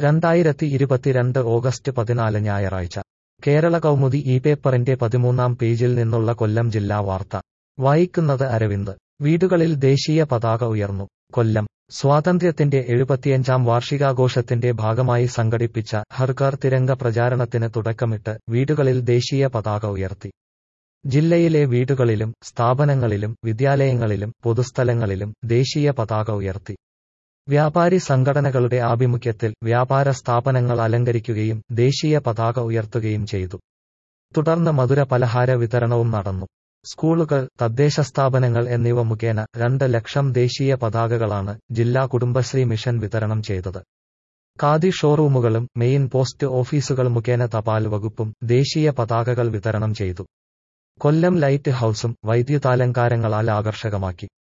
രണ്ടായിരത്തി ഇരുപത്തിരണ്ട് ഓഗസ്റ്റ് പതിനാല് ഞായറാഴ്ച കേരള കൗമുദി ഈ പേപ്പറിന്റെ പതിമൂന്നാം പേജിൽ നിന്നുള്ള കൊല്ലം ജില്ലാ വാർത്ത വായിക്കുന്നത് അരവിന്ദ് വീടുകളിൽ ദേശീയ പതാക ഉയർന്നു കൊല്ലം സ്വാതന്ത്ര്യത്തിന്റെ എഴുപത്തിയഞ്ചാം വാർഷികാഘോഷത്തിന്റെ ഭാഗമായി സംഘടിപ്പിച്ച ഹർഘർ തിരംഗ പ്രചാരണത്തിന് തുടക്കമിട്ട് വീടുകളിൽ ദേശീയ പതാക ഉയർത്തി ജില്ലയിലെ വീടുകളിലും സ്ഥാപനങ്ങളിലും വിദ്യാലയങ്ങളിലും പൊതുസ്ഥലങ്ങളിലും ദേശീയ പതാക ഉയർത്തി വ്യാപാരി സംഘടനകളുടെ ആഭിമുഖ്യത്തിൽ വ്യാപാര സ്ഥാപനങ്ങൾ അലങ്കരിക്കുകയും ദേശീയ പതാക ഉയർത്തുകയും ചെയ്തു തുടർന്ന് മധുര പലഹാര വിതരണവും നടന്നു സ്കൂളുകൾ തദ്ദേശ സ്ഥാപനങ്ങൾ എന്നിവ മുഖേന രണ്ട് ലക്ഷം ദേശീയ പതാകകളാണ് ജില്ലാ കുടുംബശ്രീ മിഷൻ വിതരണം ചെയ്തത് ഖാദി ഷോറൂമുകളും മെയിൻ പോസ്റ്റ് ഓഫീസുകൾ മുഖേന തപാൽ വകുപ്പും ദേശീയ പതാകകൾ വിതരണം ചെയ്തു കൊല്ലം ലൈറ്റ് ഹൌസും വൈദ്യുതാലങ്കാരങ്ങളാൽ ആകർഷകമാക്കി